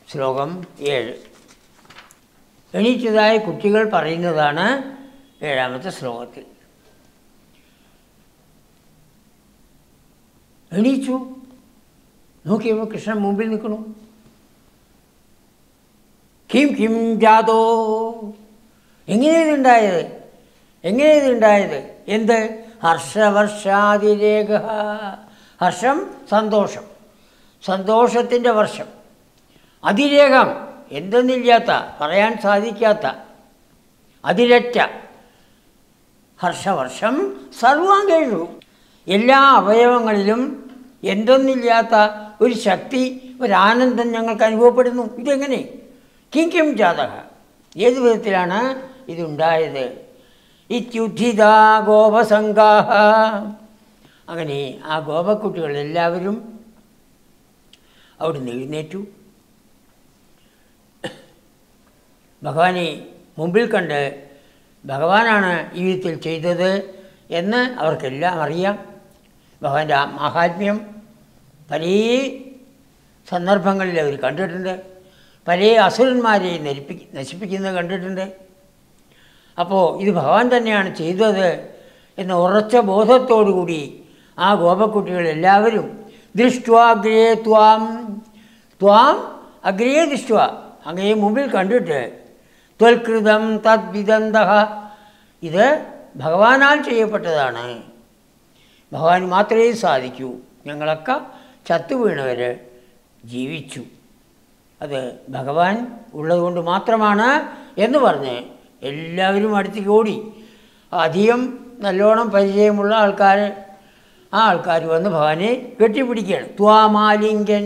ശ്ലോകം ഏഴ് എണീറ്റതായ കുട്ടികൾ പറയുന്നതാണ് ഏഴാമത്തെ ശ്ലോകത്തിൽ എണീച്ചു നോക്കിയപ്പോൾ കൃഷ്ണൻ മുമ്പിൽ നിൽക്കണു കിം കിം ജാതോ എങ്ങനെയതുണ്ടായത് എങ്ങനെയതുണ്ടായത് എന്ത് ഹർഷവർഷാതിരേഖ ഹർഷം സന്തോഷം സന്തോഷത്തിൻ്റെ വർഷം അതിരേഖം എന്തെന്നില്ലാത്ത പറയാൻ സാധിക്കാത്ത അതിരറ്റ ഹർഷവർഷം സർവാംഗേഷു എല്ലാ അവയവങ്ങളിലും എന്തെന്നില്ലാത്ത ഒരു ശക്തി ഒരാനന്ദം ഞങ്ങൾക്ക് അനുഭവപ്പെടുന്നു ഇതെങ്ങനെ കിം കിം ജാതക ഏത് വിധത്തിലാണ് ഇതുണ്ടായത് ഇത്യുദ്ധിത ഗോപസംഗാഹ അങ്ങനെ ആ ഗോപക്കുട്ടികൾ എല്ലാവരും അവിടുന്ന് എഴുന്നേറ്റു ഭഗവാനെ മുമ്പിൽ കണ്ട് ഭഗവാനാണ് ഈ വിധത്തിൽ ചെയ്തത് എന്ന് അവർക്കെല്ലാം അറിയാം ഭഗവാന്റെ ആ മാഹാത്മ്യം പല സന്ദർഭങ്ങളിൽ അവർ കണ്ടിട്ടുണ്ട് പല അസുരന്മാരെ നരിപ്പി നശിപ്പിക്കുന്നത് കണ്ടിട്ടുണ്ട് അപ്പോൾ ഇത് ഭഗവാൻ തന്നെയാണ് ചെയ്തത് എന്ന ഉറച്ച ബോധത്തോടുകൂടി ആ ഗോപക്കുട്ടികൾ എല്ലാവരും ദൃഷ്ട്വാഗ്രേ ത്വാം ത്വാം അഗ്രേ ദൃഷ്ട അങ്ങയെ മുമ്പിൽ കണ്ടിട്ട് ത്വൽകൃതം തദ്വിദന്ത ഇത് ഭഗവാനാൽ ചെയ്യപ്പെട്ടതാണ് ഭഗവാൻ മാത്രമേ സാധിക്കൂ ഞങ്ങളൊക്കെ ചത്തുവീണവർ ജീവിച്ചു അത് ഭഗവാൻ ഉള്ളതുകൊണ്ട് മാത്രമാണ് എന്ന് പറഞ്ഞ് എല്ലാവരും അടുത്തേക്ക് ഓടി അധികം നല്ലോണം പരിചയമുള്ള ആൾക്കാർ ആ ആൾക്കാർ വന്ന് ഭഗവാനെ കെട്ടിപ്പിടിക്കുകയാണ് ത്വാമാലിംഗൻ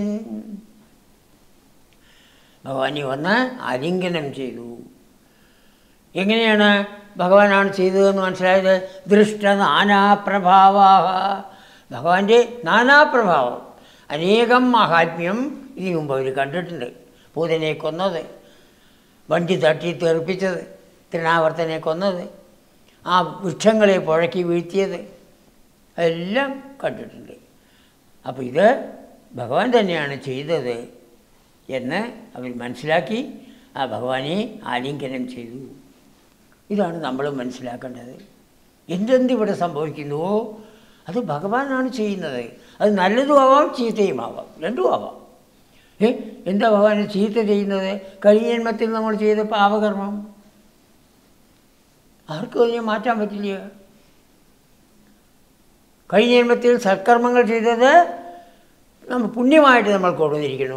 ഭഗവാനെ വന്ന് ആലിംഗനം ചെയ്തു എങ്ങനെയാണ് ഭഗവാനാണ് ചെയ്തതെന്ന് മനസ്സിലായത് ദൃഷ്ട നാനാപ്രഭാവ ഭഗവാന്റെ നാനാപ്രഭാവം അനേകം മഹാത്മ്യം ഇതിനു മുമ്പ് അവർ കണ്ടിട്ടുണ്ട് പൂതനെ കൊന്നത് വണ്ടി തട്ടി തെറിപ്പിച്ചത് തൃണാവർത്തനെ കൊന്നത് ആ വൃക്ഷങ്ങളെ പുഴക്കി വീഴ്ത്തിയത് എല്ലാം കണ്ടിട്ടുണ്ട് അപ്പോൾ ഇത് ഭഗവാൻ തന്നെയാണ് ചെയ്തത് എന്ന് അവർ മനസ്സിലാക്കി ആ ഭഗവാനെ ആലിംഗനം ചെയ്തു ഇതാണ് നമ്മൾ മനസ്സിലാക്കേണ്ടത് എന്തെന്ത് ഇവിടെ സംഭവിക്കുന്നുവോ അത് ഭഗവാനാണ് ചെയ്യുന്നത് അത് നല്ലതും ആവാം ചീത്തയും ആവാം രണ്ടും ആവാം ഏ എന്താ ഭഗവാൻ ചീത്ത ചെയ്യുന്നത് കഴിഞ്ഞ ജന്മത്തിൽ നമ്മൾ ചെയ്ത പാപകർമ്മം ആർക്കും അതിനെ മാറ്റാൻ പറ്റില്ല കഴിഞ്ഞ ജന്മത്തിൽ സത്കർമ്മങ്ങൾ ചെയ്തത് നമ്മൾ പുണ്യമായിട്ട് നമ്മൾ കൊണ്ടുവന്നിരിക്കുന്നു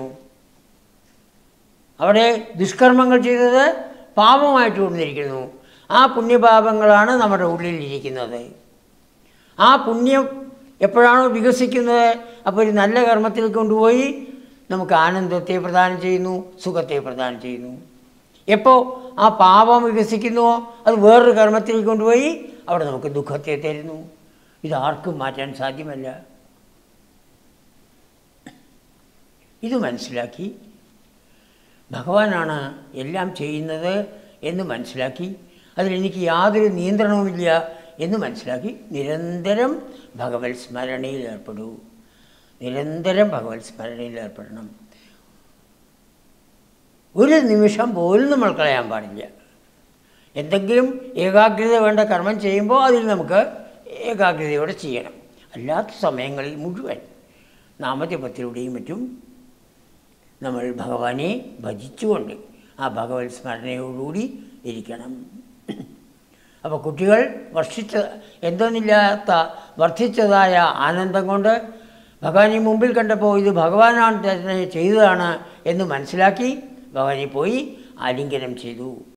അവിടെ ദുഷ്കർമ്മങ്ങൾ ചെയ്തത് പാപമായിട്ട് കൊണ്ടുവന്നിരിക്കുന്നു ആ പുണ്യപാപങ്ങളാണ് നമ്മുടെ ഉള്ളിലിരിക്കുന്നത് ആ പുണ്യം എപ്പോഴാണോ വികസിക്കുന്നത് അപ്പോൾ ഒരു നല്ല കർമ്മത്തിൽ കൊണ്ടുപോയി നമുക്ക് ആനന്ദത്തെ പ്രദാനം ചെയ്യുന്നു സുഖത്തെ പ്രദാനം ചെയ്യുന്നു എപ്പോൾ ആ പാപം വികസിക്കുന്നുവോ അത് വേറൊരു കർമ്മത്തിൽ കൊണ്ടുപോയി അവിടെ നമുക്ക് ദുഃഖത്തെ തരുന്നു ഇതാർക്കും മാറ്റാൻ സാധ്യമല്ല ഇത് മനസ്സിലാക്കി ഭഗവാനാണ് എല്ലാം ചെയ്യുന്നത് എന്ന് മനസ്സിലാക്കി അതിലെനിക്ക് യാതൊരു നിയന്ത്രണവുമില്ല എന്ന് മനസ്സിലാക്കി നിരന്തരം ഭഗവത് സ്മരണയിൽ ഏർപ്പെടൂ നിരന്തരം ഭഗവത് സ്മരണയിൽ ഏർപ്പെടണം ഒരു നിമിഷം പോലും നമ്മൾ കളയാൻ പാടില്ല എന്തെങ്കിലും ഏകാഗ്രത വേണ്ട കർമ്മം ചെയ്യുമ്പോൾ അതിൽ നമുക്ക് ഏകാഗ്രതയോടെ ചെയ്യണം അല്ലാത്ത സമയങ്ങളിൽ മുഴുവൻ നാമജപത്തിലൂടെയും മറ്റും നമ്മൾ ഭഗവാനെ ഭജിച്ചുകൊണ്ട് ആ ഭഗവത് സ്മരണയോടുകൂടി ഇരിക്കണം അപ്പോൾ കുട്ടികൾ വർഷിച്ച എന്തെന്നില്ലാത്ത വർദ്ധിച്ചതായ ആനന്ദം കൊണ്ട് ഭഗവാനെ മുമ്പിൽ കണ്ടപ്പോൾ ഇത് ഭഗവാനാണ് തന്നെ ചെയ്തതാണ് എന്ന് മനസ്സിലാക്കി ഭഗവാനെ പോയി ആലിംഗനം ചെയ്തു